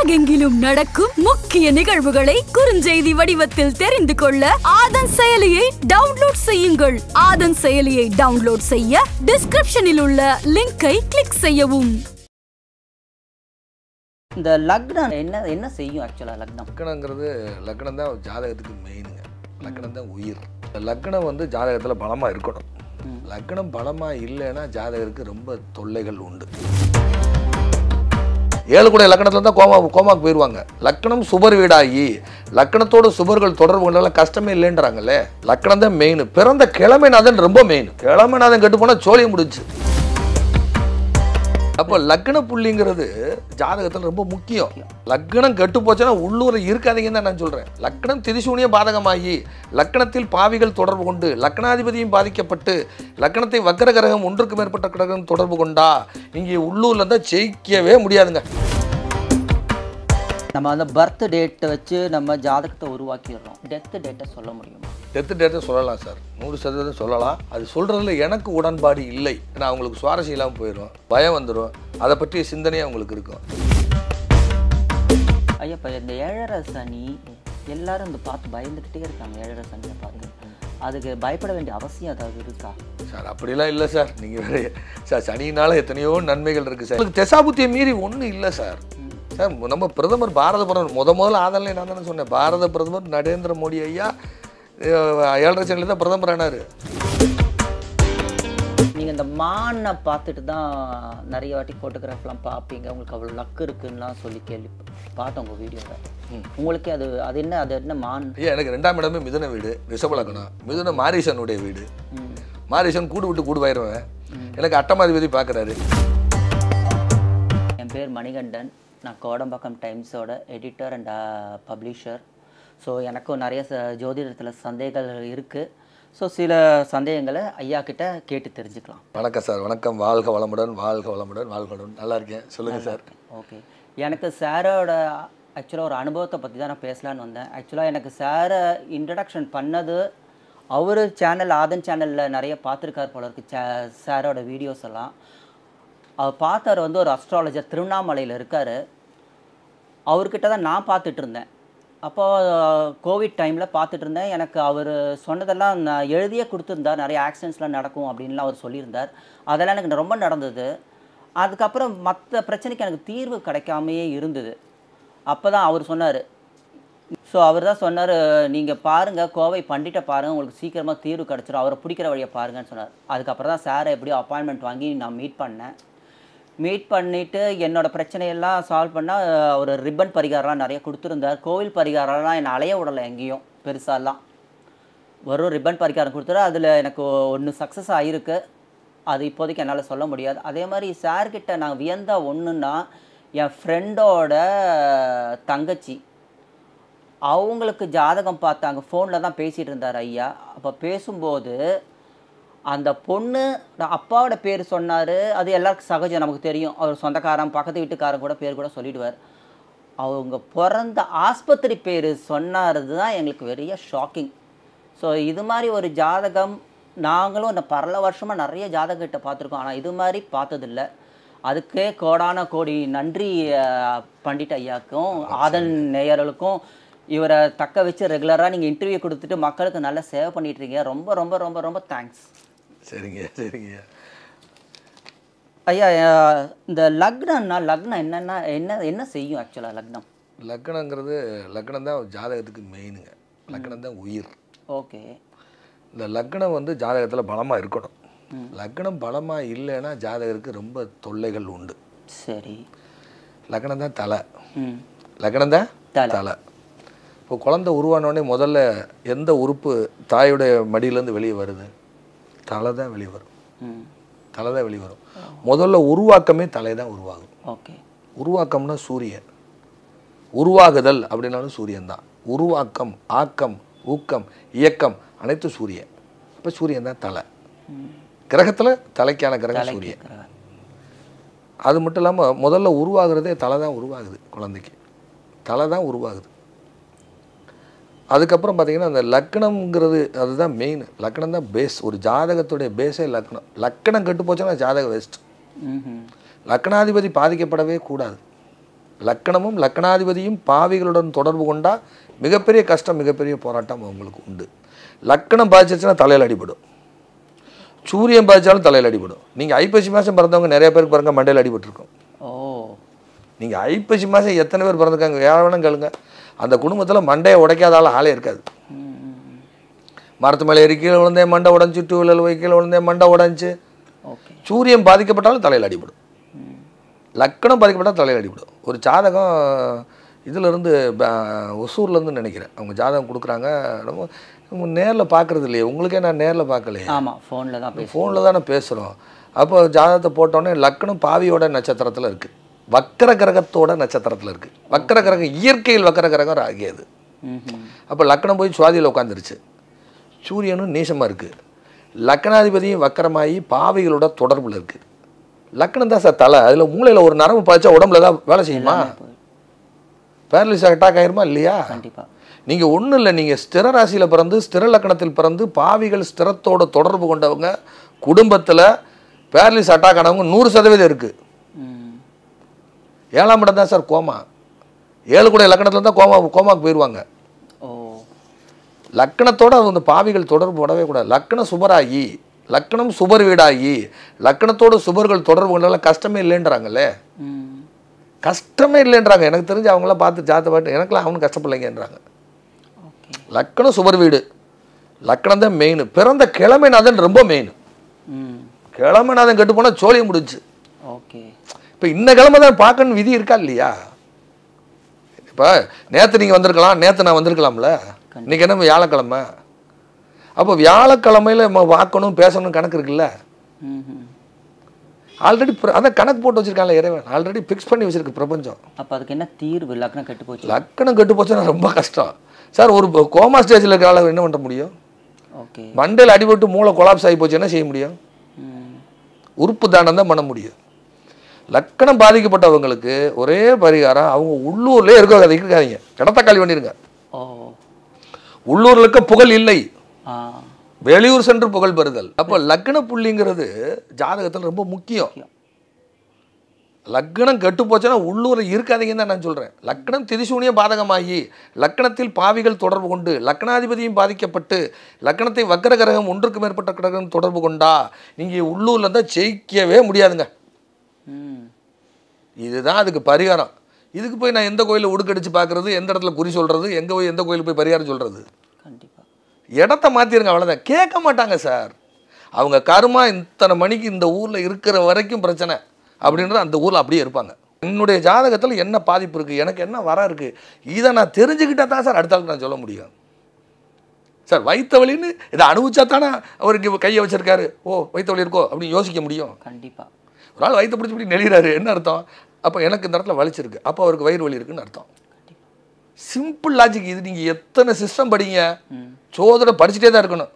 உலகெங்கிலும் நடக்கும் முக்கிய நிகழ்வுகளை குறுஞ்செய்தி வடிவத்தில் தெரிந்து கொள்ள ஆதன் செயலியை டவுன்லோட் செய்யுங்கள் ஆதன் செயலியை டவுன்லோட் செய்ய டிஸ்கிரிப்ஷனில் உள்ள லிங்கை கிளிக் செய்யவும் இந்த லக்னம் என்ன என்ன செய்யும் ஆக்சுவலாக லக்னம் லக்கணங்கிறது லக்கணம் தான் ஜாதகத்துக்கு மெயினுங்க லக்கணம் தான் உயிர் லக்கணம் வந்து ஜாதகத்தில் பலமாக இருக்கணும் லக்கணம் பலமாக இல்லைன்னா ஜாதகருக்கு ரொம்ப தொல்லைகள் உண்டு ஏழு கூட லக்கணத்தில் தான் கோமா கோமாக்கு போயிடுவாங்க லக்கணம் சுபர் வீடாகி லக்கணத்தோட சுபர்கள் தொடர்பு கொண்டாலும் கஷ்டமே இல்லைன்றாங்கல்ல லக்கணம் தான் மெயின் பிறந்த கிழமைநாதன் ரொம்ப மெயின் கிழமைநாதன் கெட்டு போனால் சோழியம் முடிச்சு அப்போ லக்ன புள்ளிங்கிறது ஜாதகத்தில் ரொம்ப முக்கியம் லக்னம் கெட்டு போச்சுன்னா உள்ளூர் இருக்காதீங்கன்னு தான் நான் சொல்கிறேன் லக்னம் திரிசூனிய பாதகமாகி லக்னத்தில் பாவிகள் தொடர்பு கொண்டு லக்னாதிபதியும் பாதிக்கப்பட்டு லக்னத்தை வக்கர கிரகம் ஒன்றுக்கு மேற்பட்ட கிரகம் தொடர்பு கொண்டா இங்கே உள்ளூரில் தான் ஜெயிக்கவே முடியாதுங்க நம்ம அந்த பர்த் டேட்டை வச்சு நம்ம ஜாதகத்தை உருவாக்கிடுறோம் டெத் டேட்டை சொல்ல முடியுமா டெத் டேட்டை சொல்லலாம் சார் நூறு சதவீதம் சொல்லலாம் அது சொல்கிறதுல எனக்கு உடன்பாடு இல்லை ஏன்னா அவங்களுக்கு சுவாரஸ்யம் இல்லாமல் போயிடும் பயம் வந்துடும் அதை பற்றிய சிந்தனையே அவங்களுக்கு இருக்கும் ஐயா இப்போ இந்த ஏழரை சனி எல்லாரும் இந்த பார்த்து பயந்துக்கிட்டே இருக்காங்க ஏழரை சனியை பார்த்து அதுக்கு பயப்பட வேண்டிய அவசியம் ஏதாவது இருக்கா சார் அப்படிலாம் இல்லை சார் நீங்கள் வேற சார் சனியினால எத்தனையோ நன்மைகள் இருக்குது சார் உங்களுக்கு தெசாபுத்தியை மீறி ஒன்றும் இல்லை சார் சார் நம்ம பிரதமர் பாரத பிரதமர் முத முதல்ல ஆதரலை நான் தானே சொன்னேன் பாரத பிரதமர் நரேந்திர மோடி ஐயா அஹ், ஏழரை சனியில் தான் பிரதமர் ஆனார் நீங்கள் இந்த மானை பார்த்துட்டு தான் நிறைய வாட்டி ஃபோட்டோகிராஃப்லாம் பார்ப்பீங்க உங்களுக்கு அவ்வளோ லக் இருக்குன்னுலாம் சொல்லி கேள்வி பார்த்தோம் உங்கள் வீடியோவில் உங்களுக்கே அது அது என்ன அது என்ன மான் ஐயா எனக்கு ரெண்டாம் இடமே மிதுன வீடு ரிஷபலக்கணம் மிதுன மாரிசனுடைய வீடு ம். மாரிசன் கூடு விட்டு கூடு போயிடுவேன் எனக்கு அட்டமாதிபதி பார்க்குறாரு என் பேர் மணிகண்டன் நான் கோடம்பாக்கம் டைம்ஸோட எடிட்டர் அண்ட் பப்ளிஷர் ஸோ எனக்கும் நிறைய ச ஜோதிடத்தில் சந்தேகங்கள் இருக்குது ஸோ சில சந்தேகங்களை ஐயா கிட்ட கேட்டு தெரிஞ்சுக்கலாம் வணக்கம் சார் வணக்கம் வாழ்க வளமுடன் வாழ்க வளமுடன் வாழ்க வளமுடன் நல்லா இருக்கேன் சொல்லுங்கள் சார் ஓகே எனக்கு சாரோட ஆக்சுவலாக ஒரு அனுபவத்தை பற்றி தான் நான் பேசலான்னு வந்தேன் ஆக்சுவலாக எனக்கு சாரை இன்ட்ரடக்ஷன் பண்ணது அவர் சேனல் ஆதன் சேனலில் நிறைய பார்த்துருக்கார் போல இருக்கு சே சாரோட வீடியோஸ் எல்லாம் அவர் பார்த்தவர் வந்து ஒரு அஸ்ட்ராலஜர் திருவண்ணாமலையில் இருக்கார் அவர்கிட்ட தான் நான் பார்த்துட்டு இருந்தேன் அப்போ கோவிட் டைமில் பார்த்துட்டு இருந்தேன் எனக்கு அவர் சொன்னதெல்லாம் நான் எழுதியே கொடுத்துருந்தார் நிறைய ஆக்சிடென்ட்ஸ்லாம் நடக்கும் அப்படின்லாம் அவர் சொல்லியிருந்தார் அதெல்லாம் எனக்கு ரொம்ப நடந்தது அதுக்கப்புறம் மற்ற பிரச்சனைக்கு எனக்கு தீர்வு கிடைக்காமையே இருந்தது அப்போ தான் அவர் சொன்னார் ஸோ அவர் தான் சொன்னார் நீங்கள் பாருங்கள் கோவை பண்டிட்டை பாருங்கள் உங்களுக்கு சீக்கிரமாக தீர்வு கிடச்சிரும் அவரை பிடிக்கிற வழியை பாருங்கன்னு சொன்னார் அதுக்கப்புறம் தான் சாரை எப்படியோ அப்பாயின்மெண்ட் வாங்கி நான் மீட் பண்ணேன் மீட் பண்ணிவிட்டு என்னோட பிரச்சனையெல்லாம் சால்வ் பண்ணால் ஒரு ரிப்பன் பரிகாரம்லாம் நிறைய கொடுத்துருந்தார் கோவில் பரிகாரம்லாம் என்னை அலைய விடலை எங்கேயும் பெருசாலாம் வெறும் ரிப்பன் பரிகாரம் கொடுத்துரு அதில் எனக்கு ஒன்று சக்ஸஸ் ஆகிருக்கு அது இப்போதைக்கு என்னால் சொல்ல முடியாது அதே மாதிரி சார்கிட்ட நான் வியந்த ஒன்றுன்னா என் ஃப்ரெண்டோட தங்கச்சி அவங்களுக்கு ஜாதகம் பார்த்தாங்க ஃபோனில் தான் பேசிகிட்டு இருந்தார் ஐயா அப்போ பேசும்போது அந்த பொண்ணு நான் அப்பாவோட பேர் சொன்னார் அது எல்லாருக்கும் சகஜம் நமக்கு தெரியும் அவர் சொந்தக்காரன் பக்கத்து வீட்டுக்காரன் கூட பேர் கூட சொல்லிடுவார் அவங்க பிறந்த ஆஸ்பத்திரி பேர் சொன்னாரது தான் எங்களுக்கு பெரிய ஷாக்கிங் ஸோ இது மாதிரி ஒரு ஜாதகம் நாங்களும் இந்த பரல வருஷமாக நிறைய ஜாதகத்தை பார்த்துருக்கோம் ஆனால் இது மாதிரி பார்த்ததில்ல அதுக்கே கோடான கோடி நன்றி அஹ், பண்டிட் ஐயாக்கும் ஆதன் நேயர்களுக்கும் இவரை தக்க வச்சு ரெகுலராக நீங்கள் இன்டர்வியூ கொடுத்துட்டு மக்களுக்கு நல்லா சேவை பண்ணிட்டு இருக்கீங்க ரொம்ப ரொம்ப ரொம்ப ரொம்ப தேங்க்ஸ் சரிங்க சரிங்க ஐயா அஹ், இந்த லக்னம்னா லக்னம் என்னன்னா என்ன என்ன செய்யும் ஆக்சுவலாக லக்னம் லக்கணங்கிறது லக்கணம் தான் ஜாதகத்துக்கு மெயினுங்க லக்கணம் தான் உயிர் ஓகே இந்த லக்கணம் வந்து ஜாதகத்தில் பலமாக இருக்கணும் லக்கணம் பலமாக இல்லைன்னா ஜாதகருக்கு ரொம்ப தொல்லைகள் உண்டு சரி லக்கணம் தான் தலை ம் லக்கணம் தான் தலை. தலை இப்போ குழந்தை உருவானோடனே முதல்ல எந்த உறுப்பு தாயுடைய மடியிலேருந்து வெளியே வருது தலை தான் வெளியே வரும் ம் தலை தான் வெளியே வரும் முதல்ல உருவாக்கமே தலை தான் உருவாகும் ஓகே உருவாக்கம்னா சூரியன் உருவாகுதல் அப்படின்னாலும் சூரியன் தான் உருவாக்கம் ஆக்கம் ஊக்கம் இயக்கம் அனைத்து சூரியன் அப்போ சூரியன் தான் தலை கிரகத்தில் தலைக்கான கிரகம் சூரியன் கேட்குறேன் அது மட்டும் இல்லாமல் முதல்ல உருவாகிறதே தலை தான் உருவாகுது குழந்தைக்கு தலை தான் உருவாகுது அதுக்கப்புறம் பார்த்தீங்கன்னா அந்த லக்னம்ங்கிறது அதுதான் மெயின் லக்னம் தான் பேஸ் ஒரு ஜாதகத்துடைய பேஸே லக்னம் லக்னம் கெட்டு போச்சுன்னா ஜாதகம் வேஸ்ட் ம் லக்னாதிபதி பாதிக்கப்படவே கூடாது லக்கணமும் லக்கணாதிபதியும் பாவிகளுடன் தொடர்பு கொண்டா மிகப்பெரிய கஷ்டம் மிகப்பெரிய போராட்டம் அவங்களுக்கு உண்டு லக்கணம் பாதிச்சிருச்சுன்னா தலையில் அடிபடும் சூரியன் பாதிச்சாலும் தலையில் அடிபடும் நீங்கள் ஐப்பசி மாதம் பிறந்தவங்க நிறைய பேருக்கு பாருங்க மண்டையில் அடிபட்டிருக்கும் ஓ நீங்கள் ஐப்பசி மாதம் எத்தனை பேர் பிறந்திருக்காங்க வேற வேணும் கேளுங்க அந்த குடும்பத்தில் மண்டையை உடைக்காத ஆள் ஆளே இருக்காது ம், ம், ம். மரத்து மேலே ஏறி கீழே விழுந்தேன் மண்டை உடஞ்சி டூ வீலர் போய் கீழே விழுந்தேன் மண்டை உடஞ்சி ஓகே சூரியன் பாதிக்கப்பட்டாலும் தலையில் அடிபடும் லக்கணம் பாதிக்கப்பட்டால் தலையில் அடிபடும் ஒரு ஜாதகம் இதிலிருந்து ஒசூர்லேருந்து நினைக்கிறேன் அவங்க ஜாதகம் கொடுக்குறாங்க நம்ம நம்ம நேரில் பார்க்குறது இல்லையே உங்களுக்கே நான் நேரில் பார்க்கலையே ஆமாம் ஃபோனில் தான் பேசுவோம் ஃபோனில் தானே பேசுகிறோம் அப்போ ஜாதகத்தை போட்டோன்னே லக்னம் பாவியோட நட்சத்திரத்தில் இருக்குது வக்கர கிரகத்தோட நட்சத்திரத்தில் இருக்குது வக்கர கிரகம் இயற்கையில் வக்கர கிரகம் ராகி அது ம் ம் அப்போ லக்னம் போய் சுவாதியில் உட்காந்துருச்சு சூரியனும் நீசமாக இருக்குது லக்னாதிபதியும் வக்கரமாகி பாவிகளோட தொடர்பில் இருக்குது லக்னம் தான் சார் தலை அதில் மூளையில் ஒரு நரம்பு பாய்ச்சா உடம்புல தான் வேலை செய்யுமா பேரலிஸ் அட்டாக் ஆயிருமா இல்லையா கண்டிப்பாக நீங்கள் ஒன்றும் இல்லை நீங்கள் ஸ்திர ராசியில் பிறந்து ஸ்திர லக்கணத்தில் பிறந்து பாவிகள் ஸ்திரத்தோட தொடர்பு கொண்டவங்க குடும்பத்தில் பேரலிஸ் அட்டாக் ஆனவங்க நூறு சதவீதம் இருக்குது ம் ஏழாம் இடம் தான் சார் கோமா ஏழு கூட லக்கணத்தில் தான் கோமா கோமாக்கு போயிடுவாங்க ஓ லக்கணத்தோட அந்த பாவிகள் தொடர்பு படவே கூடாது லக்கணம் சுபராகி லக்கணம் சுபர் வீடாகி லக்கணத்தோட சுபர்கள் தொடர்பு கொண்டாலும் கஷ்டமே இல்லைன்றாங்கல்லே ம் கஷ்டமே இல்லைன்றாங்க எனக்கு தெரிஞ்சு அவங்களாம் பார்த்து ஜாத்த பாட்டு எனக்கெல்லாம் அவனும் கஷ்டப்படலைங்கன்றாங்க ஓகே லக்கணம் சுபர் வீடு லக்கணம் தான் மெயின் பிறந்த கிழமைநாதன் ரொம்ப மெயின் ம் கிழமைநாதன் கெட்டு போனால் சோழியம் முடிஞ்சு ஓகே இப்போ இந்த கிழமை தான் பார்க்கணும் விதி இருக்கா இல்லையா இப்போ நேற்று நீங்கள் வந்திருக்கலாம் நேற்று நான் வந்திருக்கலாம்ல இன்னைக்கு என்ன வியாழக்கிழமை அப்போ வியாழக்கிழமையில நம்ம பார்க்கணும் பேசணும் கணக்கு இருக்குல்ல ம் ம் ஆல்ரெடி அதான் கணக்கு போட்டு வச்சிருக்காங்களே இறைவன் ஆல்ரெடி ஃபிக்ஸ் பண்ணி வச்சிருக்கு பிரபஞ்சம் அப்போ அதுக்கு என்ன தீர்வு லக்னம் கெட்டு போச்சு லக்கணம் கெட்டு போச்சுன்னா ரொம்ப கஷ்டம் சார் ஒரு கோமா ஸ்டேஜில் இருக்கிற ஆளை என்ன பண்ண முடியும் ஓகே மண்டையில் அடிபட்டு மூளை கொலாப்ஸ் ஆகி போச்சு என்ன செய்ய முடியும் ம் உறுப்பு தானம் தான் பண்ண முடியும் லக்கணம் பாதிக்கப்பட்டவங்களுக்கு ஒரே பரிகாரம் அவங்க உள்ளூர்லேயே இருக்க கதைக்கு இருக்காதீங்க இடத்த காலி பண்ணிருங்க ஓ உள்ளூர்ல இருக்க புகழ் இல்லை ஆ வெளியூர் சென்று புகழ் பெறுதல் அப்போ லக்ன புள்ளிங்கிறது ஜாதகத்தில் ரொம்ப முக்கியம் லக்னம் கெட்டு போச்சுன்னா உள்ளூரில் இருக்காதீங்கன்னு தான் நான் சொல்கிறேன் லக்னம் திரிசூனிய பாதகமாகி லக்னத்தில் பாவிகள் தொடர்பு கொண்டு லக்னாதிபதியும் பாதிக்கப்பட்டு லக்னத்தை வக்கர கிரகம் ஒன்றுக்கு மேற்பட்ட கிரகம் தொடர்பு கொண்டா நீங்கள் உள்ளூரில் இருந்தால் ஜெயிக்கவே முடியாதுங்க ம் இதுதான் அதுக்கு பரிகாரம் இதுக்கு போய் நான் எந்த கோயிலில் உடுக்கடிச்சு பார்க்குறது எந்த இடத்துல குறி சொல்கிறது எங்கே போய் எந்த கோயிலுக்கு போய் பரிகாரம் சொல்கிறது கண்டிப்பாக இடத்த மாற்றிருங்க அவ்வளோதான் கேட்க மாட்டாங்க சார் அவங்க கருமா இத்தனை மணிக்கு இந்த ஊரில் இருக்கிற வரைக்கும் பிரச்சனை அப்படின்றது அந்த ஊரில் அப்படியே இருப்பாங்க என்னுடைய ஜாதகத்தில் என்ன பாதிப்பு இருக்குது எனக்கு என்ன வர இருக்குது இதை நான் தெரிஞ்சுக்கிட்டா தான் சார் அடுத்த ஆளுக்கு நான் சொல்ல முடியும் சார் வைத்த வலின்னு இதை அனுபவிச்சா தானே அவருக்கு கையை வச்சிருக்காரு ஓ வைத்த வலி இருக்கோ அப்படின்னு யோசிக்க முடியும் கண்டிப்பாக ஒரு ஆள் வயிற்று பிடிச்சி இப்படி நெளிறாரு என்ன அர்த்தம் அப்போ எனக்கு இந்த இடத்துல வலிச்சிருக்கு அப்போ அவருக்கு வயிறு வலி இருக்குன்னு அர்த்தம் சிம்பிள் லாஜிக் இது நீங்கள் எத்தனை சிஸ்டம் படிங்க ம் சோதனை படிச்சுட்டே தான் இருக்கணும்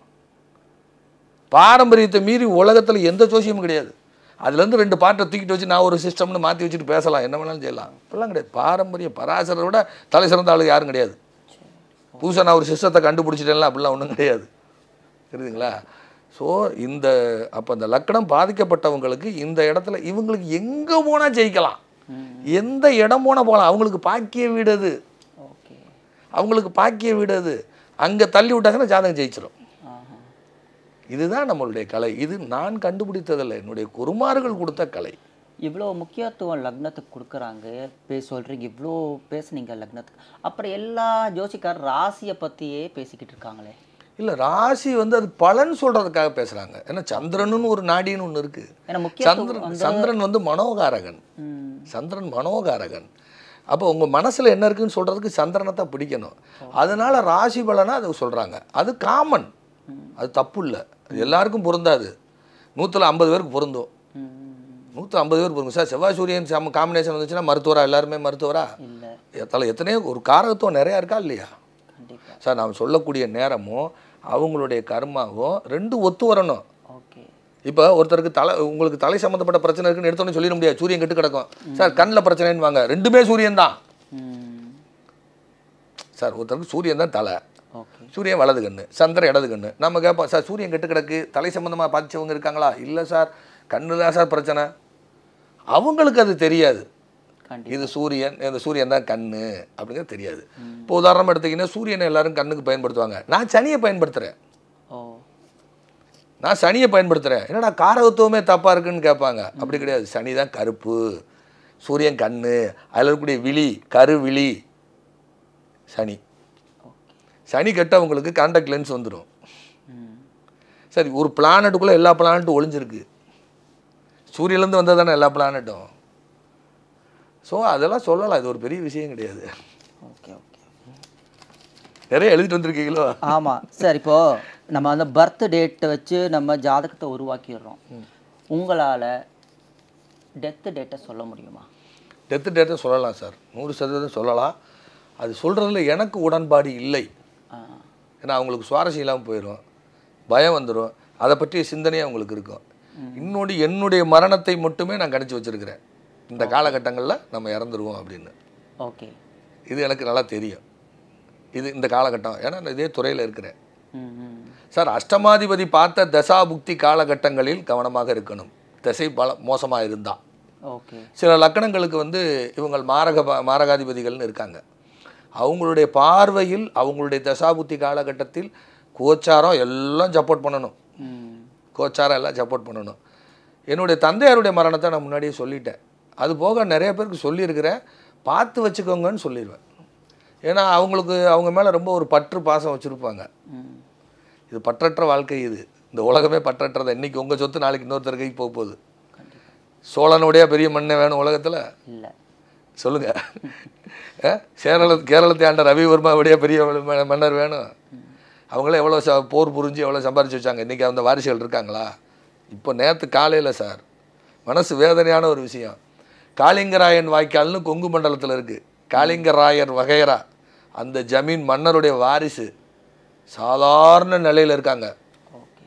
பாரம்பரியத்தை மீறி உலகத்தில் எந்த ஜோசியமும் கிடையாது அதுலேருந்து ரெண்டு பாட்டை தூக்கிட்டு வச்சு நான் ஒரு சிஸ்டம்னு மாற்றி வச்சுட்டு பேசலாம் என்ன வேணாலும் செய்யலாம் இப்படிலாம் கிடையாது பாரம்பரிய பராசரை விட தலை சிறந்த ஆளு யாரும் கிடையாது புதுசாக நான் ஒரு சிஸ்டத்தை கண்டுபிடிச்சிட்டேன்ல அப்படிலாம் ஒன்றும் கிடையாது தெரியுதுங்களா ஸோ இந்த அப்போ இந்த லக்கணம் பாதிக்கப்பட்டவங்களுக்கு இந்த இடத்துல இவங்களுக்கு எங்கே போனால் ஜெயிக்கலாம் எந்த இடம் போனால் போகலாம் அவங்களுக்கு பாக்கிய வீடு அது ஓகே அவங்களுக்கு பாக்கிய வீடு அது அங்கே தள்ளி விட்டாங்கன்னா ஜாதகம் ஜெயிச்சிடும் ஆஹா இதுதான் நம்மளுடைய கலை இது நான் கண்டுபிடித்ததில்லை என்னுடைய குருமார்கள் கொடுத்த கலை இவ்வளோ முக்கியத்துவம் லக்னத்துக்கு கொடுக்குறாங்க பே சொல்கிறீங்க இவ்வளோ பேசுனீங்க லக்னத்துக்கு அப்புறம் எல்லா ஜோசிக்கார் ராசியை பற்றியே பேசிக்கிட்டு இருக்காங்களே இல்லை ராசி வந்து அது பலன் சொல்கிறதுக்காக பேசுகிறாங்க ஏன்னா சந்திரனுன்னு ஒரு நாடின்னு ஒன்று இருக்குது ஏன்னா முக்கியத்துவம் சந்திரன் சந்திரன் வந்து மனோகாரகன் ம், சந்திரன் மனோகாரகன் அப்போ உங்கள் மனசில் என்ன இருக்குன்னு சொல்கிறதுக்கு சந்திரனை தான் பிடிக்கணும் அதனால ராசி பலனா அது சொல்கிறாங்க அது காமன் அது தப்பு இல்லை அது எல்லாருக்கும் பொருந்தாது நூற்றில் ஐம்பது பேருக்கு பொருந்தும் ம், நூற்றி ஐம்பது பேர் பொருந்தும் சார் செவ்வாய் சூரியன் சம காம்பினேஷன் வந்துச்சுன்னா மருத்துவரா எல்லாருமே மருத்துவரா இல்லை எத்தனை எத்தனையோ ஒரு காரகத்துவம் நிறையா இருக்கா இல்லையா கண்டிப்பாக சார் நாம் சொல்லக்கூடிய நேரமும் அவங்களுடைய கர்மாவும் ரெண்டும் ஒத்து வரணும் ஓகே இப்போ ஒருத்தருக்கு தலை உங்களுக்கு தலை சம்மந்தப்பட்ட பிரச்சனை இருக்குன்னு எடுத்தோன்னே சொல்லிட முடியாது சூரியன் கெட்டு கிடக்கும் சார் கண்ணில் பிரச்சனைன்னு வாங்க ரெண்டுமே சூரியன் தான் ம் சார் ஒருத்தருக்கு சூரியன் தான் தலை ஓகே சூரியன் வலது கண்ணு சந்திரன் இடது கண்ணு நம்ம கேட்போம் சார் சூரியன் கெட்டு கிடக்கு தலை சம்மந்தமாக பாதிச்சவங்க இருக்காங்களா இல்லை சார் கண்ணு தான் சார் பிரச்சனை அவங்களுக்கு அது தெரியாது கண்டிப்பா. இது சூரியன் இந்த சூரியன் தான் கண்ணு அப்படிங்கிறது தெரியாது இப்போ உதாரணம் எடுத்தீங்கன்னா சூரியனை எல்லாரும் கண்ணுக்கு பயன்படுத்துவாங்க நான் சனியை பயன்படுத்துகிறேன் ஓ நான் சனியை பயன்படுத்துகிறேன் என்னடா காரகத்துவமே தப்பாக இருக்குன்னு கேட்பாங்க அப்படி கிடையாது சனி தான் கருப்பு சூரியன் கண்ணு அதில் இருக்கக்கூடிய விழி கருவிழி சனி சனி கெட்டவங்களுக்கு கான்டாக்ட் லென்ஸ் வந்துடும் ம் சரி ஒரு பிளானட்டுக்குள்ளே எல்லா பிளானட்டும் ஒளிஞ்சிருக்கு சூரியன்லேருந்து வந்தது தானே எல்லா பிளானட்டும் ஸோ அதெல்லாம் சொல்லலாம் இது ஒரு பெரிய விஷயம் கிடையாது ஓகே ஓகே நிறைய எழுதிட்டு வந்திருக்கீங்களோ ஆமாம் சார் இப்போ நம்ம அந்த பர்த் டேட்டை வச்சு நம்ம ஜாதகத்தை உருவாக்கிடுறோம் உங்களால் டெத்து டேட்டை சொல்ல முடியுமா டெத்து டேட்டை சொல்லலாம் சார் நூறு சதவீதம் சொல்லலாம் அது சொல்கிறதுல எனக்கு உடன்பாடு இல்லை ஆ ஏன்னா அவங்களுக்கு சுவாரஸ்யம் இல்லாமல் போயிடும் பயம் வந்துடும் அதை பற்றிய சிந்தனையே அவங்களுக்கு இருக்கும் இன்னொன்று என்னுடைய மரணத்தை மட்டுமே நான் கணிச்சு வச்சிருக்கிறேன் இந்த காலகட்டங்களில் நம்ம இறந்துருவோம் அப்படின்னு ஓகே இது எனக்கு நல்லா தெரியும் இது இந்த காலகட்டம் ஏன்னா நான் இதே துறையில் இருக்கிறேன் ம் ம் சார் அஷ்டமாதிபதி பார்த்த தசாபுக்தி காலகட்டங்களில் கவனமாக இருக்கணும் திசை பல மோசமாக இருந்தால் ஓகே சில லக்கணங்களுக்கு வந்து இவங்கள் மாரக ப- மாரகாதிபதிகள்னு இருக்காங்க அவங்களுடைய பார்வையில் அவங்களுடைய தசாபுத்தி காலகட்டத்தில் கோச்சாரம் எல்லாம் சப்போர்ட் பண்ணணும் ம் கோச்சாரம் எல்லாம் சப்போர்ட் பண்ணணும் என்னுடைய தந்தையாருடைய மரணத்தை நான் முன்னாடியே சொல்லிட்டேன் அது போக நிறைய பேருக்கு சொல்லியிருக்கிறேன் பார்த்து வச்சுக்கோங்கன்னு சொல்லிடுவேன் ஏன்னா அவங்களுக்கு அவங்க மேலே ரொம்ப ஒரு பற்று பாசம் வச்சுருப்பாங்க ம் இது பற்றற்ற வாழ்க்கை இது இந்த உலகமே பற்றற்றதை இன்னைக்கு உங்கள் சொத்து நாளைக்கு இன்னொருத்தர் கைக்கு போக போகுது சோழனுடைய பெரிய மண்ணை வேணும் உலகத்தில் இல்லை சொல்லுங்க அஹ், கேரள கேரளத்தை ஆண்ட ரவிவர்மாவுடைய பெரிய ம- மன்னர் வேணும் அவங்களே எவ்வளோ ச போர் புரிஞ்சு எவ்வளோ சம்பாரிச்சு வச்சாங்க இன்றைக்கி அந்த வாரிசுகள் இருக்காங்களா இப்போ நேற்று காலையில் சார் மனசு வேதனையான ஒரு விஷயம் காளிங்கராயன் வாய்க்கால்னு கொங்கு மண்டலத்தில் இருக்குது காளிங்கராயர் வகையரா அந்த ஜமீன் மன்னருடைய வாரிசு சாதாரண நிலையில் இருக்காங்க ஓகே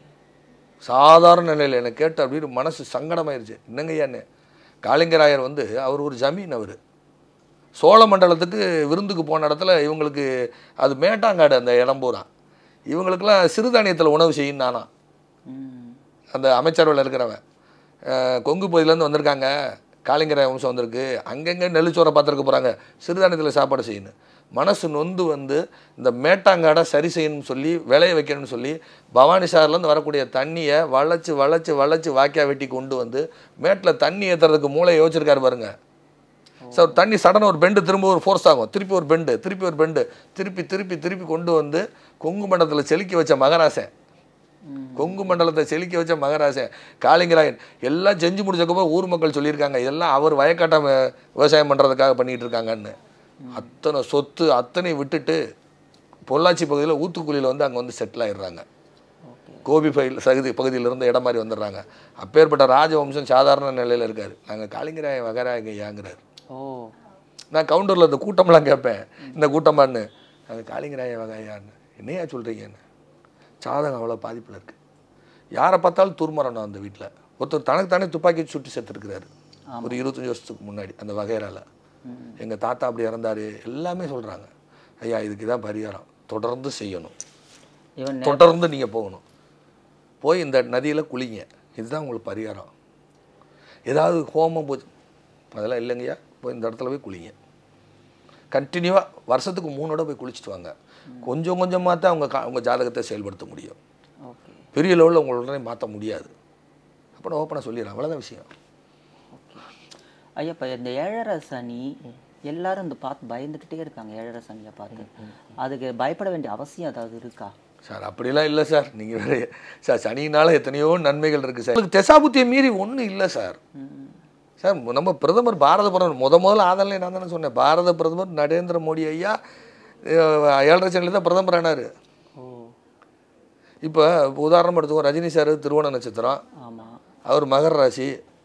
சாதாரண நிலையில் எனக்கு கேட்டு அப்படின்னு மனசு சங்கடமாயிருச்சு என்னங்க ஐயான்னு காளிங்கராயர் வந்து அவர் ஒரு ஜமீன் அவர் சோழ மண்டலத்துக்கு விருந்துக்கு போன இடத்துல இவங்களுக்கு அது மேட்டாங்காடு அந்த இடம் பூரா இவங்களுக்கெல்லாம் சிறுதானியத்தில் உணவு செய்யும் நானா ம் அந்த அமைச்சரவையில் இருக்கிறவன் அஹ், கொங்கு பகுதியிலேருந்து வந்திருக்காங்க காளிங்கராய வம்சம் வந்திருக்கு அங்கங்கே நெல்லுச்சோரை பார்த்துருக்க போகிறாங்க சிறுதானியத்தில் சாப்பாடு செய்யணும் மனசு நொந்து வந்து இந்த மேட்டாங்காடை சரி செய்யணும்னு சொல்லி விளைய வைக்கணும்னு சொல்லி பவானி சாகர்லேருந்து வரக்கூடிய தண்ணியை வளைச்சு வளைச்சு வளைச்சு வாக்கியா வெட்டி கொண்டு வந்து மேட்டில் தண்ணி ஏற்றுறதுக்கு மூளை யோசிச்சிருக்காரு பாருங்க சார் தண்ணி சடனாக ஒரு பெண்டு திரும்ப ஒரு ஃபோர்ஸ் ஆகும் திருப்பி ஒரு பெண்டு திருப்பி ஒரு பெண்டு திருப்பி திருப்பி திருப்பி கொண்டு வந்து கொங்கு மண்டலத்தில் செலுக்கி வச்ச மகராசன் ம் கொங்கு மண்டலத்தை செலுக்கி வச்ச மகராசன் காளிங்கராயன் எல்லாம் செஞ்சு முடிச்சக்கப்புறம் ஊர் மக்கள் சொல்லியிருக்காங்க இதெல்லாம் அவர் வயக்காட்டம் வ- விவசாயம் பண்ணுறதுக்காக பண்ணிட்டு இருக்காங்கன்னு அத்தனை சொத்து அத்தனை விட்டுட்டு பொள்ளாச்சி பகுதியில் ஊத்துக்குழியில் வந்து அங்கே வந்து செட்டில் ஆயிடுறாங்க ஓகே கோபி பகுதி சகுதி பகுதியில இருந்து இடம் மாதிரி வந்துடுறாங்க அப்பேற்பட்ட ராஜவம்சம் சாதாரண நிலையில் இருக்கார் நாங்கள் காளிங்கராய வகராயங்க ஏங்குறாரு ஓ நான் கவுண்டரில் இந்த கூட்டம்லாம் கேட்பேன் இந்த கூட்டமான்னு அது காளிங்கராய வகையான்னு என்னையா சொல்கிறீங்கன்னு சாதகம் அவ்வளோ பாதிப்பில் இருக்குது யாரை பார்த்தாலும் துர்மரணம் அந்த வீட்டில் ஒருத்தர் தனக்கு தானே துப்பாக்கி சுட்டு செத்துருக்கிறாரு ஒரு இருபத்தஞ்சி வருஷத்துக்கு முன்னாடி அந்த வகையறால ம் எங்கள் தாத்தா அப்படி இறந்தாரு எல்லாமே சொல்கிறாங்க ஐயா இதுக்கு தான் பரிகாரம் தொடர்ந்து செய்யணும் இவன் நே- தொடர்ந்து நீங்கள் போகணும் போய் இந்த நதியில் குளிங்க இதுதான் உங்களுக்கு பரிகாரம் ஏதாவது ஹோமம் பூஜை அதெல்லாம் இல்லைங்கய்யா போய் இந்த இடத்துல போய் குளிங்க கண்டினியூவாக வருஷத்துக்கு மூணு தடவை போய் குளிச்சுட்டு வாங்க கொஞ்சம் கொஞ்சமாக தான் அவங்க கா- உங்க ஜாதகத்தை செயல்படுத்த முடியும் ஓகே பெரிய லெவலில் உங்களை உடனே மாற்ற முடியாது அப்போ நான் ஓப்பனாக சொல்லிடுறேன் அவ்வளோதான் விஷயம் ஐயா இப்போ இந்த ஏழரை சனி எல்லாரும் இந்த பார்த்து பயந்துக்கிட்டே இருக்காங்க ஏழரை சனியை பார்த்து அதுக்கு பயப்பட வேண்டிய அவசியம் ஏதாவது இருக்கா சார் அப்படிலாம் இல்லை சார் நீங்கள் வேற சார் சனியினால எத்தனையோ நன்மைகள் இருக்குது சார் உங்களுக்கு தெசாபுத்தியை மீறி ஒன்றும் இல்லை சார் ம் சார் நம்ம பிரதமர் பாரத பிரதமர் முத முதல்ல ஆதரலை நான் தானே சொன்னேன் பாரத பிரதமர் நரேந்திர மோடி ஐயா அஹ், ஏழரை சனியில் தான் பிரதமர் ஆனார் ஓ இப்போ உதாரணம் எடுத்துக்கோ ரஜினி சார் திருவோண நட்சத்திரம் ஆமாம் அவர் மகர ராசி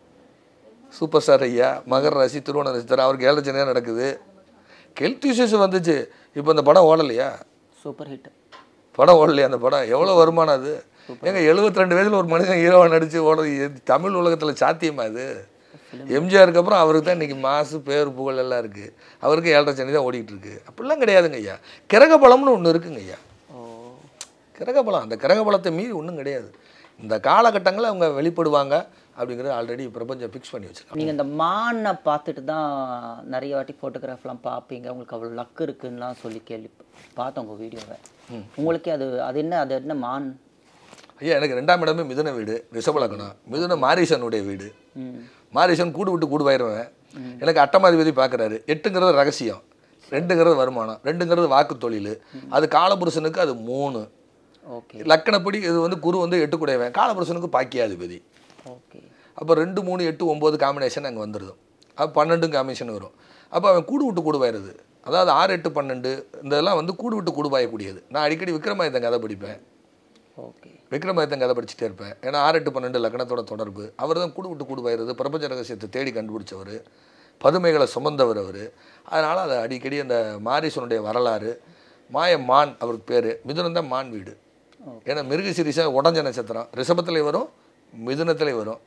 சூப்பர் ஸ்டார் ஐயா மகர ராசி திருவோண நட்சத்திரம் அவருக்கு ஏழரை சனியாக நடக்குது ஹெல்த் இஷ்யூஸ் வந்துச்சு இப்போ இந்த படம் ஓடலையா சூப்பர் ஹிட் படம் ஓடலையா அந்த படம் எவ்வளோ வருமானம் அது ஏங்க 72 ரெண்டு வயதில் ஒரு மனுஷன் ஹீரோவாக நடித்து ஓடுறது எது- தமிழ் உலகத்தில் சாத்தியமா அது எம்ஜிஆருக்கு அப்புறம் அவருக்கு தான் இன்றைக்கி மாசு பேர் புகழ் எல்லாம் இருக்குது அவருக்கு ஏழரை சனி தான் ஓடிட்டு இருக்கு அப்படிலாம் கிடையாதுங்க ஐயா கிரக பலம்னு ஒன்று இருக்குங்க ஐயா ஓ கிரக பலம் அந்த கிரக பலத்தை மீறி ஒன்றும் கிடையாது இந்த காலகட்டங்களில் அவங்க வெளிப்படுவாங்க அப்படிங்கிறது ஆல்ரெடி பிரபஞ்சம் ஃபிக்ஸ் பண்ணி வச்சிருக்காங்க நீங்கள் இந்த மானை பார்த்துட்டு தான் நிறைய வாட்டி ஃபோட்டோகிராஃப்லாம் பார்ப்பீங்க உங்களுக்கு அவ்வளோ லக் இருக்குன்னுலாம் சொல்லி கேள்வி பார்த்தோம் உங்கள் வீடியோவை உங்களுக்கே அது அது என்ன அது என்ன மான் ஐயா எனக்கு ரெண்டாம் இடமே மிதுன வீடு ரிஷபலக்கணம் மிதுன மாரீசனுடைய வீடு ம் மாரீசன் கூடு விட்டு கூடு பயிர்வன் எனக்கு அட்டமாதிபதி பார்க்குறாரு எட்டுங்கிறது ரகசியம் ரெண்டுங்கிறது வருமானம் ரெண்டுங்கிறது வாக்கு தொழில் அது காலபுருஷனுக்கு அது மூணு ஓகே லக்கணப்படி இது வந்து குரு வந்து எட்டு குடையவன் காலபுருஷனுக்கு பாக்கியாதிபதி ஓகே அப்போ ரெண்டு மூணு எட்டு ஒம்பது காம்பினேஷன் அங்கே வந்துடுது அப்போ பன்னெண்டும் காம்பினேஷன் வரும் அப்போ அவன் கூடு விட்டு கூடு பாயிருது அதாவது ஆறு எட்டு பன்னெண்டு இதெல்லாம் வந்து கூடு விட்டு கூடு பாயக்கூடியது நான் அடிக்கடி விக்ரமாதித்தன் கதை படிப்பேன் ஓகே விக்ரமாதித்தன் கதை படிச்சுட்டே இருப்பேன் ஏன்னா ஆறு எட்டு பன்னெண்டு லக்கணத்தோட தொடர்பு அவர் தான் கூடு விட்டு கூடு பாயிருது பிரபஞ்ச ரகசியத்தை தேடி கண்டுபிடிச்சவர் பதுமைகளை சுமந்தவர் அவர் அதனால் அதை அடிக்கடி அந்த மாரீசனுடைய வரலாறு மாயமான் அவருக்கு பேர் மிதுனம் தான் மான் வீடு ஏன்னா மிருகசிரிசா உடஞ்ச நட்சத்திரம் ரிஷபத்தில் வரும் மிதுனத்தில் வரும்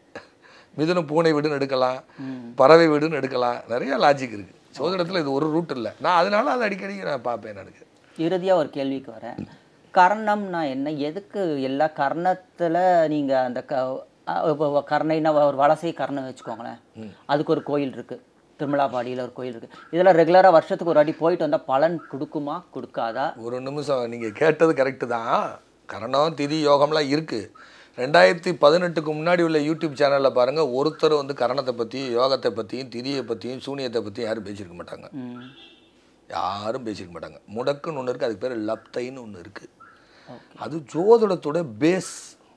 மிதுனம் பூனை வீடுன்னு எடுக்கலாம் பறவை வீடுன்னு எடுக்கலாம் நிறைய லாஜிக் இருக்குது சோதனத்தில் இது ஒரு ரூட் இல்லை நான் அதனால அதை அடிக்கடி நான் பார்ப்பேன் எனக்கு இறுதியாக ஒரு கேள்விக்கு வரேன் கர்ணம்னா என்ன எதுக்கு எல்லா கர்ணத்தில் நீங்கள் அந்த க அஹ் இப்போ கர்ணைன்னா ஒரு வலசை கர்ணம் வச்சுக்கோங்களேன் அதுக்கு ஒரு கோயில் இருக்குது திருமலாபாடியில் ஒரு கோயில் இருக்குது இதெல்லாம் ரெகுலராக வருஷத்துக்கு ஒரு வாட்டி போயிட்டு வந்தால் பலன் கொடுக்குமா கொடுக்காதா ஒரு நிமிஷம் நீங்கள் கேட்டது கரெக்டு தான் கரணம் திதி யோகம்லாம் இருக்குது ரெண்டாயிரத்தி பதினெட்டுக்கு முன்னாடி உள்ள யூடியூப் சேனலில் பாருங்கள் ஒருத்தர் வந்து கரணத்தை பற்றி யோகத்தை பற்றியும் திதியை பற்றியும் சூனியத்தை பற்றியும் யாரும் பேசியிருக்க மாட்டாங்க ம் யாரும் பேசியிருக்க மாட்டாங்க முடக்குன்னு ஒன்று இருக்குது அதுக்கு பேர் லப்தைன்னு ஒன்று இருக்குது ஓகே அது ஜோதிடத்தோட பேஸ்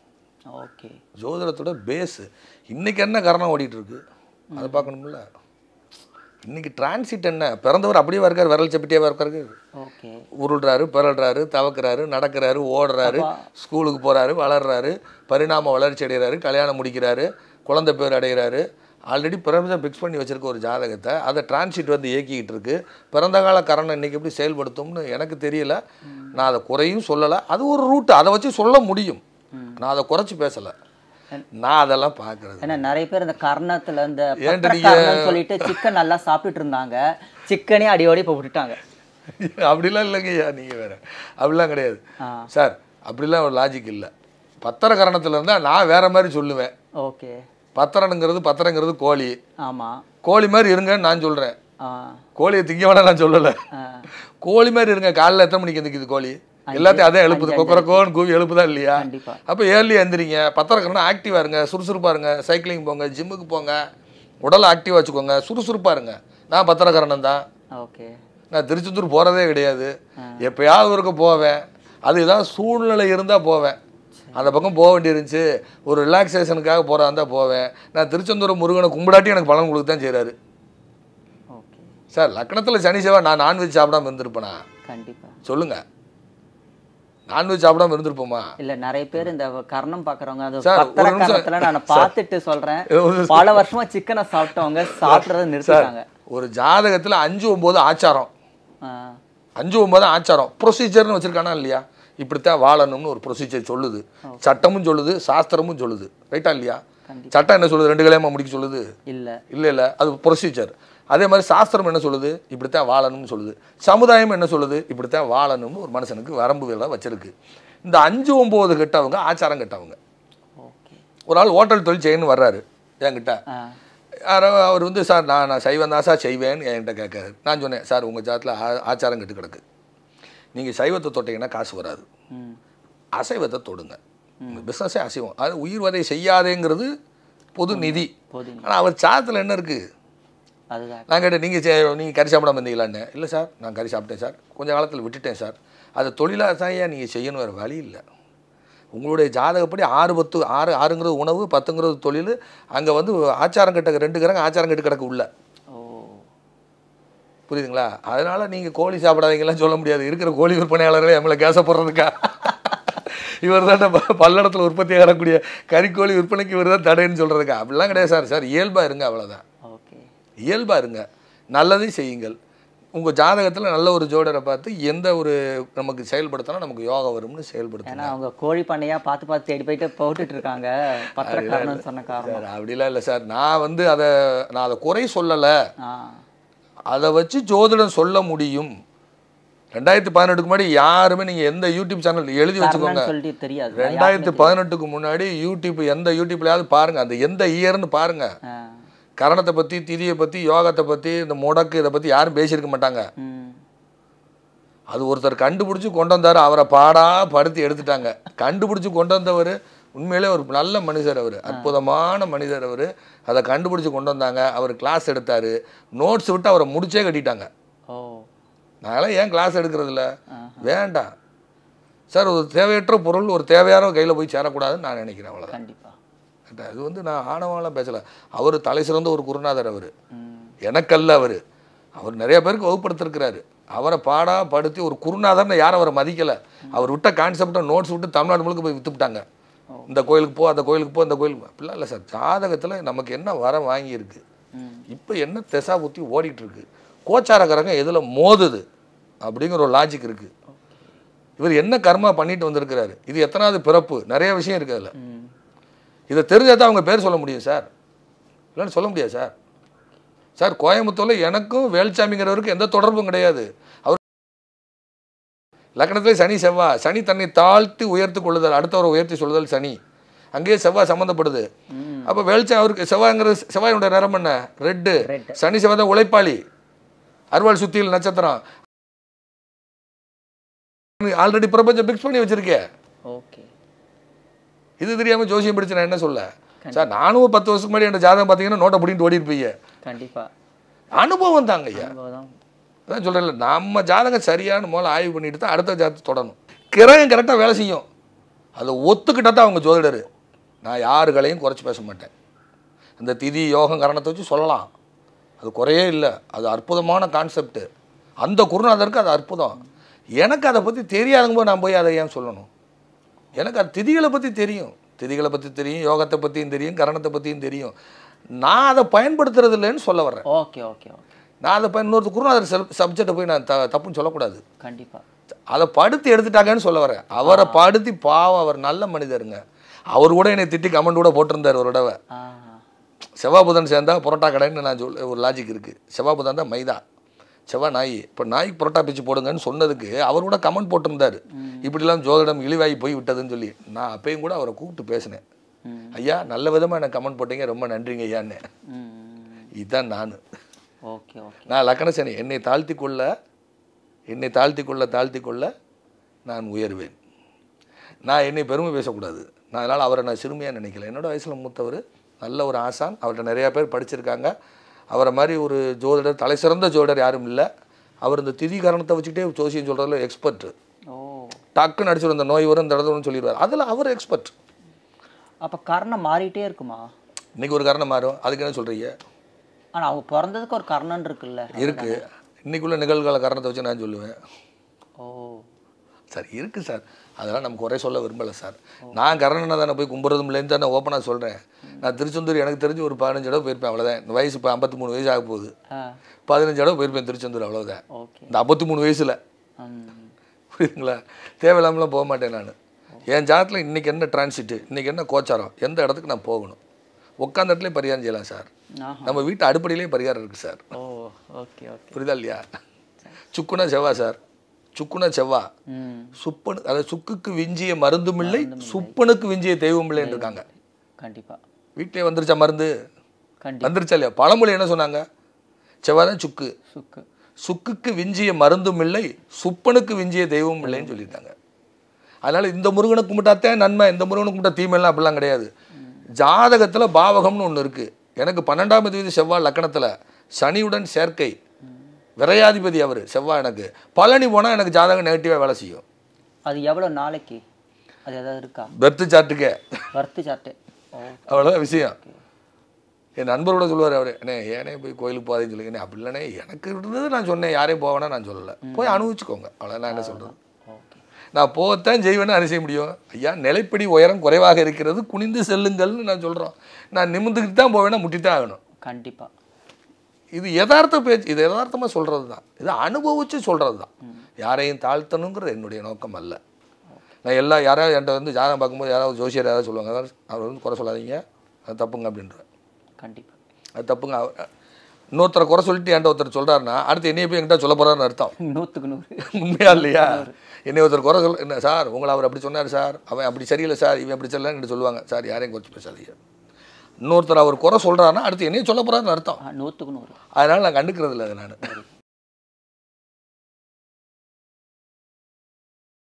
ஓகே ஜோதிடத்தோட பேஸு இன்னைக்கு என்ன கரணம் ஓடிட்டு இருக்கு அதை பார்க்கணும்ல இன்னைக்கு டிரான்சிட் என்ன பிறந்தவர் அப்படியே இருக்கார் விரல் சப்பிட்டியாக இருக்காரு ஓகே உருள்றாரு பிறல்றாரு தவக்குறாரு நடக்கிறாரு ஓடுறாரு ஸ்கூலுக்கு போறாரு வளர்றாரு பரிணாம வளர்ச்சி அடைகிறாரு கல்யாணம் முடிக்கிறாரு குழந்தை பேர் அடைகிறாரு ஆல்ரெடி பிரபஞ்சம் ஃபிக்ஸ் பண்ணி வச்சிருக்க ஒரு ஜாதகத்தை அதை டிரான்சிட் வந்து இயக்கிக்கிட்டு இருக்கு பிறந்த கால கரணம் இன்னைக்கு எப்படி செயல்படுத்தும்னு எனக்கு தெரியல நான் அதை குறையும் சொல்லலை அது ஒரு ரூட் அதை வச்சு சொல்ல முடியும் நான் அதை குறைச்சி பேசலை நான் அதெல்லாம் பார்க்கறது ஏன்னா நிறைய பேர் இந்த கர்ணத்துல இந்த ஏன்டா பத்திர நீங்க- கர்ணம்னு சொல்லிட்டு சிக்கன் நல்லா சாப்பிட்டுட்டு இருந்தாங்க சிக்கனே அடியோடி இப்போ விட்டுட்டாங்க அப்படிலாம் இல்லைங்க ஐயா நீங்கள் வேற அப்படிலாம் கிடையாது ஆ சார் அப்படிலாம் ஒரு லாஜிக் இல்லை பத்திர கரணத்தில் இருந்தால் நான் வேற மாதிரி சொல்லுவேன் ஓகே பத்திரனுங்கிறது பத்திரங்கிறது கோழி ஆமா கோழி மாதிரி இருங்கன்னு நான் சொல்கிறேன் ஆ கோழியை திங்க வேணாம் நான் சொல்லலை ஆ கோழி மாதிரி இருங்க காலைல எத்தனை மணிக்கு எந்திக்குது கோழி எல்லாத்தையும் அதே எழுப்புது கொக்கரக்கோன்னு கூவி எழுப்புதா இல்லையா கண்டிப்பா அப்போ ஏர்லி எந்திரிங்க பத்திரக்கணும் ஆக்டிவாக இருங்க சுறுசுறுப்பாக இருங்க சைக்கிளிங் போங்க ஜிம்முக்கு போங்க உடலை ஆக்டிவாக வச்சுக்கோங்க சுறுசுறுப்பாக இருங்க நான் பத்திரக்கரணம் தான் ஓகே நான் திருச்செந்தூர் போகிறதே கிடையாது எப்பயாவது ஒருக்க போவேன் அது ஏதாவது சூழ்நிலை இருந்தால் போவேன் அந்த பக்கம் போக வேண்டியிருந்துச்சு ஒரு ரிலாக்ஸேஷனுக்காக போகிறா இருந்தால் போவேன் நான் திருச்செந்தூர் முருகனை கும்பிடாட்டி எனக்கு பலன் கொடுக்க தான் செய்கிறாரு ஓகே சார் லக்னத்தில் சனி செவ்வாய் நான் நான்வெஜ் சாப்பிடாம இருந்திருப்பேனா கண்டிப்பா சொல்லுங்கள் நான்வெஜ் சாப்பிடாம இருந்திருப்போமா இல்ல நிறைய பேர் இந்த கர்ணம் பாக்குறவங்க அது சார், பத்திர ஒரு நிமிஷம். கர்ணத்துல நான் பார்த்துட்டு சொல்றேன் ஒரு பல வருஷமா சிக்கனை சாப்பிட்டவங்க சாப்பிட்றத நிறுத்திட்டாங்க ஒரு ஜாதகத்தில் அஞ்சு ஒம்பது ஆச்சாரம் ஆ, அஞ்சு ஒன்பது ஆச்சாரம் ப்ரொசீஜர்னு வச்சிருக்கானா இல்லையா இப்படித்தான் வாழணும்னு ஒரு ப்ரொசீஜர் சொல்லுது சட்டமும் சொல்லுது சாஸ்திரமும் சொல்லுது ரைட்டா இல்லையா கண்டிப்பா. சட்டம் என்ன சொல்லுது ரெண்டு கல்யாணம் முடிக்க சொல்லுது இல்ல இல்லை இல்லை அது ப்ரொசீஜர் அதே மாதிரி சாஸ்திரம் என்ன சொல்லுது இப்படித்தான் வாழணும்னு சொல்லுது சமுதாயம் என்ன சொல்லுது இப்படித்தான் வாழணும்னு ஒரு மனுஷனுக்கு வரம்புகளை வச்சிருக்கு இந்த அஞ்சு ஒம்பது கெட்டவங்க ஆச்சாரம் கெட்டவங்க ஓகே ஒரு ஆள் ஹோட்டல் தொழில் செய்யணும்னு வர்றாரு என்கிட்ட ஆ யாரோ அவர் வந்து சார் நான் நான் சைவம் தான் சார் செய்வேன்னு என்கிட்ட கேட்காரு நான் சொன்னேன் சார் உங்கள் ஜாத்தில் ஆ- ஆச்சாரம் கெட்டு கிடக்கு நீங்கள் சைவத்தை தொட்டீங்கன்னா காசு வராது ம் அசைவத்தை தொடுங்க பிஸ்னஸே அசைவம் அது உயிர் வதை செய்யாதேங்கிறது பொது நிதி பொது ஆனால் அவர் சாதத்தில் என்ன இருக்குது அதுதான் நான் கேட்டேன் நீங்கள் நீங்கள் கறி சாப்பிடாம இருந்தீங்களான்னு இல்லை சார் நான் கறி சாப்பிட்டேன் சார் கொஞ்ச காலத்தில் விட்டுட்டேன் சார் அதை தொழிலாக தான் ஏன் நீங்கள் செய்யணும் வேறு வழி இல்லை உங்களுடைய ஜாதகப்படி ஆறு பத்து ஆறு ஆறுங்கிறது உணவு பத்துங்கிறது தொழில் அங்கே வந்து ஆச்சாரம் கட்ட ரெண்டு கிரகம் ஆச்சாரம் கட்டு கிடக்கு உள்ள ஓ புரியுதுங்களா அதனால நீங்கள் கோழி சாப்பிடாதீங்கலாம் சொல்ல முடியாது இருக்கிற கோழி விற்பனையாளர்களே நம்மளை கேச போடுறதுக்கா இவர் தான் பல்லடத்தில் உற்பத்தி ஆகக்கூடிய கறிக்கோழி விற்பனைக்கு இவர் தான் தடைன்னு சொல்கிறதுக்கா அப்படிலாம் கிடையாது சார் சார் இயல்பாக இருங்க அவ்வளோதான் ஓகே இயல்பாக இருங்க நல்லதை செய்யுங்கள் உங்கள் ஜாதகத்தில் நல்ல ஒரு ஜோடரை பார்த்து எந்த ஒரு நமக்கு செயல்படுத்தினா நமக்கு யோகம் வரும்னு செயல்படுத்துங்க ஏன்னா அவங்க கோழி பண்ணையா பார்த்து பார்த்து தேடி போயிட்டு போட்டுட்டு இருக்காங்க பத்திர கர்ணம்னு சொன்ன காரணம் சார் அப்படிலாம் இல்லை சார் நான் வந்து அதை நான் அதை குறை சொல்லலை ஆ அதை வச்சு ஜோதிடம் சொல்ல முடியும் ரெண்டாயிரத்தி பதினெட்டுக்கு முன்னாடி யாருமே நீங்கள் எந்த யூடியூப் சேனல் எழுதி வச்சுக்கோங்க கர்ணன் சொல்லிட்டு தெரியாது நான் ரெண்டாயிரத்தி யாருக்குமே பதினெட்டுக்கு முன்னாடி யூடியூப் எந்த யூடியூப்லயாவது பாருங்க அந்த எந்த இயர்னு பாருங்க ஆ. கரணத்தை பற்றி திதியை பற்றி யோகத்தை பற்றி இந்த முடக்கு இதை பற்றி யாரும் பேசியிருக்க மாட்டாங்க ம். அது ஒருத்தர் கண்டுபிடிச்சி கொண்டு வந்தார் அவரை பாடா படுத்தி எடுத்துட்டாங்க கண்டுபிடிச்சி கொண்டு வந்தவர் உண்மையிலே ஒரு நல்ல மனிதர் அவர் அற்புதமான மனிதர் அவர் அதை கண்டுபிடிச்சி கொண்டு வந்தாங்க அவர் கிளாஸ் எடுத்தார் நோட்ஸ் விட்டு அவரை முடிச்சே கட்டிட்டாங்க ஓ நாங்களாம் ஏன் கிளாஸ் எடுக்கிறதில்ல வேண்டாம் சார் ஒரு தேவையற்ற பொருள் ஒரு தேவையான கையில் போய் சேரக்கூடாதுன்னு நான் நினைக்கிறேன் அவ்வளோதான் கண்டிப்பா அது வந்து நான் ஆணவம்லாம் பேசலை அவர் தலை சிறந்த ஒரு குருநாதர் அவர் ம். எனக்கல்ல அவர் அவர் நிறைய பேருக்கு வகுப்படுத்திருக்கிறாரு அவரை பாடா படுத்தி ஒரு குருநாதர்னு யாரும் அவரை மதிக்கலை அவர் விட்ட கான்செப்டை நோட்ஸ் விட்டு தமிழ்நாடு முழுக்க போய் வித்துவிட்டாங்க இந்த கோயிலுக்கு போ அந்த கோயிலுக்கு போ அந்த கோயிலுக்கு போ. அப்படிலாம் இல்லை சார் ஜாதகத்தில் நமக்கு என்ன வரம் வாங்கியிருக்கு ம். இப்போ என்ன திசா புத்தி ஓடிட்டு இருக்கு கோச்சாரக்காரங்க எதில் மோதுது அப்படிங்கிற ஒரு லாஜிக் இருக்கு இவர் என்ன கர்மா பண்ணிட்டு வந்திருக்கிறாரு இது எத்தனாவது பிறப்பு நிறைய விஷயம் இருக்கு அதில் ம். இதை தெரிஞ்சால் தான் அவங்க பேர் சொல்ல முடியும் சார் இல்லைன்னு சொல்ல முடியாது சார் சார் கோயம்புத்தூரில் எனக்கும் வேல்சாமிங்கிறவருக்கு எந்த தொடர்பும் கிடையாது அவர் லக்னத்திலே சனி செவ்வாய் சனி தன்னை தாழ்த்தி உயர்த்தி கொள்ளுதல் அடுத்தவரை உயர்த்தி சொல்லுதல் சனி அங்கேயே செவ்வாய் சம்மந்தப்படுது ம். அப்போ வெளிச்சம் அவருக்கு செவ்வாய்ங்கிறது செவ்வாயினுடைய நிறம் என்ன ரெட்டு Red. சனி செவ்வாய் தான் உழைப்பாளி அறுவாள் சுத்தியில் நட்சத்திரம் ஆல்ரெடி பிரபஞ்சம் பிக்ஸ் பண்ணி வச்சிருக்கேன் ஓகே இது தெரியாம ஜோசியம் படிச்சு நான் என்ன சொல்ல சார் நானும் ஒரு பத்து வருஷத்துக்கு முன்னாடி என் ஜாதகம் பார்த்தீங்கன்னா நோட்டை பிடிட்டு ஓடி இருப்பீங்க கண்டிப்பா அனுபவம் தாங்க ஐயா அனுபவம் அதான் சொல்கிறேன்ல நம்ம ஜாதகம் சரியான முதல்ல ஆய்வு பண்ணிட்டு தான் அடுத்த ஜாதகத்தை தொடரணும் கிரகம் கரெக்டாக வேலை செய்யும் அதை ஒத்துக்கிட்டா தான் அவங்க ஜோதிடர் நான் யாருகளையும் குறைச்சி பேச மாட்டேன் இந்த திதி யோகம் கரணத்தை வச்சு சொல்லலாம் அது குறையே இல்லை அது அற்புதமான கான்செப்ட் அந்த குருநாதருக்கு அது அற்புதம் எனக்கு அதை பற்றி தெரியாதங்க போது நான் போய் அதை ஏன் சொல்லணும் எனக்கு அது திதிகளை பற்றி தெரியும் திதிகளை பற்றி தெரியும் யோகத்தை பற்றியும் தெரியும் கரணத்தை பற்றியும் தெரியும் நான் அதை பயன்படுத்துறது இல்லைன்னு சொல்ல வர்றேன் ஓகே ஓகே ஓகே நான் அதை இப்போ இன்னொரு குருநாதர் செல் சப்ஜெக்டை போய் நான் த தப்புன்னு சொல்லக்கூடாது கண்டிப்பா அதை படுத்தி எடுத்துட்டாங்கன்னு சொல்ல வரேன் அவரை படுத்தி பாவம் அவர் நல்ல மனிதருங்க அவர் கூட என்னை திட்டி கமெண்ட் கூட போட்டிருந்தார் ஒரு தடவை ஆ செவ்வாய் புதன் சேர்ந்தா புரோட்டா கடைன்னு நான் சொல் ஒரு லாஜிக் இருக்குது செவ்வாய் புதன் தான் மைதா செவ்வாய் நாய் இப்போ நாய்க்கு புரோட்டா பிச்சு போடுங்கன்னு சொன்னதுக்கு அவர் கூட கமெண்ட் போட்டிருந்தார் இப்படிலாம் ஜோதிடம் இழிவாகி போய் விட்டதுன்னு சொல்லி நான் அப்பயும் கூட அவரை கூப்பிட்டு பேசினேன் ம். ஐயா நல்ல விதமாக எனக்கு கமெண்ட் போட்டீங்க ரொம்ப நன்றிங்க ஐயான்னு ம் இதுதான் நான் ஓகே ஓகே நான் லக்கண சனி என்னை தாழ்த்தி கொள்ள என்னை தாழ்த்தி கொள்ள தாழ்த்தி கொள்ள நான் உயர்வேன் நான் என்னை பெருமை பேசக்கூடாது நான் அதனால் அவரை நான் சிறுமையாக நினைக்கல என்னோட வயசில் மூத்தவர் நல்ல ஒரு ஆசான் அவர்கிட்ட நிறையா பேர் படிச்சிருக்காங்க அவரை மாதிரி ஒரு ஜோதிடர் தலை சிறந்த ஜோதிடர் யாரும் இல்லை அவர் இந்த திதி காரணத்தை வச்சுக்கிட்டே ஜோசியம் சொல்கிறதுல எக்ஸ்பர்ட் ஓ டக்குன்னு அடிச்சு இந்த நோய் வரும் இந்த இடத்துல வரும்னு சொல்லிடுவார் அதில் அவர் எக்ஸ்பர்ட் அப்ப கர்ணம் மாறிட்டே இருக்குமா இன்னைக்கு ஒரு காரணம் மாறும் அதுக்கு என்ன சொல்கிறீங்க ஆனா அவங்க பிறந்ததுக்கு ஒரு கர்ணன் இருக்குல்ல இருக்குது இன்னைக்குள்ள நிகழ்கால காரணத்தை வச்சு நான் சொல்லுவேன் ஓ சார் இருக்குது சார் அதெல்லாம் நம்ம குறை சொல்ல விரும்பலை சார் நான் கரணனை தானே போய் கும்பிட்றதும் இல்லைன்னு தான் நான் ஓப்பனாக சொல்கிறேன் நான் திருச்செந்தூர் எனக்கு தெரிஞ்சு ஒரு பதினஞ்சு தடவை போயிருப்பேன் அவ்வளோதான் இந்த வயசு இப்போ ஐம்பத்தி மூணு வயசு ஆக போகுது ஆ பதினஞ்சு தடவை போயிருப்பேன் திருச்செந்தூர் அவ்வளோதான் ஓகே இந்த ஐம்பத்தி மூணு வயசில் ம் புரியுதுங்களா தேவையில்லாமலாம் போக மாட்டேன் நான் என் ஜாதத்தில் இன்றைக்கி என்ன டிரான்சிட்டு இன்றைக்கி என்ன கோச்சாரம் எந்த இடத்துக்கு நான் போகணும் உட்காந்த இடத்துலேயே பரிகாரம் செய்யலாம் சார் ஆஹா நம்ம வீட்டு அடுப்படியிலேயே பரிகாரம் இருக்குது சார் ஓ ஓகே ஓகே புரியுதா இல்லையா சுக்குனா செவ்வா சார் சுக்குனா செவ்வா ம் சுப்பனு அதாவது சுக்குக்கு விஞ்சிய மருந்தும் இல்லை சுப்பனுக்கு விஞ்சிய தெய்வம் இல்லைன்னு இருக்காங்க கண்டிப்பா வீட்டிலே வந்துருச்சா மருந்து கண்டிப்பா வந்துருச்சா இல்லையா பழமொழி என்ன சொன்னாங்க செவ்வாதான் சுக்கு சுக்கு சுக்குக்கு விஞ்சிய மருந்தும் இல்லை சுப்பனுக்கு விஞ்சிய தெய்வம் இல்லைன்னு சொல்லியிருக்காங்க அதனால இந்த முருகனை கும்பிட்டாத்தான் நன்மை இந்த முருகனை கும்பிட்டா தீமைலாம் அப்படிலாம் கிடையாது ஜாதகத்தில் பாவகம்னு ஒன்று இருக்குது எனக்கு பன்னெண்டாம் தேதி செவ்வாய் லக்கணத்தில் சனியுடன் சேர்க்கை விரையாதிபதி அவர் செவ்வாய் எனக்கு பழனி போனால் எனக்கு ஜாதகம் நெகட்டிவாக வேலை செய்யும் அது எவ்வளவு நாளைக்கு அது ஏதாவது இருக்கா பெர்த்து சார்ட்டுக்கே வர்த்து சார்ட்டு ஓ அவ்வளோதான் விஷயம் என் நண்பரோட சொல்லுவார் அவர் அண்ணே ஏனே போய் கோயிலுக்கு போகாதேன்னு சொல்லுங்க "அண்ணே, அப்படி இல்லைண்ணே எனக்கு இருந்தது நான் சொன்னேன் யாரையும் போவேனா நான் சொல்லலை போய் அனுபவிச்சுக்கோங்க அவ்வளோ நான் என்ன சொல்கிறது ஓகே நான் போகத்தான் செய்வேன்னு அது செய்ய முடியும் ஐயா நிலைப்படி உயரம் குறைவாக இருக்கிறது குனிந்து செல்லுங்கள்னு நான் சொல்கிறோம் நான் நிமிந்துக்கிட்டு தான் போவேன்னா முட்டித்தான் ஆகணும் கண்டிப்பா இது யதார்த்த பேச்சு இது யதார்த்தமாக சொல்கிறது தான் இது அனுபவித்து சொல்கிறது தான் யாரையும் தாழ்த்தணுங்கிறது என்னுடைய நோக்கம் அல்ல நான் எல்லா யாராவது என்கிட்ட வந்து ஜாதகம் பார்க்கும்போது யாராவது ஜோசியர் யாராவது சொல்லுவாங்க அதாவது அவர் வந்து குறை சொல்லாதீங்க அது தப்புங்க அப்படின்ற கண்டிப்பா அது தப்புங்க அவர் இன்னொருத்தரை குறை சொல்லிட்டு என்கிட்ட ஒருத்தர் சொல்கிறாருன்னா அடுத்து என்னைய போய் என்கிட்ட சொல்ல போகிறாருன்னு அர்த்தம் நூற்றுக்கு நூறு உண்மையா இல்லையா என்னை ஒருத்தர் குறை சொல் என்ன சார் உங்களை அவர் அப்படி சொன்னார் சார் அவன் அப்படி சரியில்லை சார் இவன் அப்படி சரியில்லைன்னு சொல்லுவாங்க சார் யாரையும் குறைச்சி பேசாதீங்க இன்னொருத்தர் அவர் குறை சொல்கிறாருன்னா அடுத்து என்னையும் சொல்ல போகிறாருன்னு அர்த்தம் ஆ, நூற்றுக்கு நூறு அதனால் நான் கண்டுக்கிறது இல்லை அதை நான்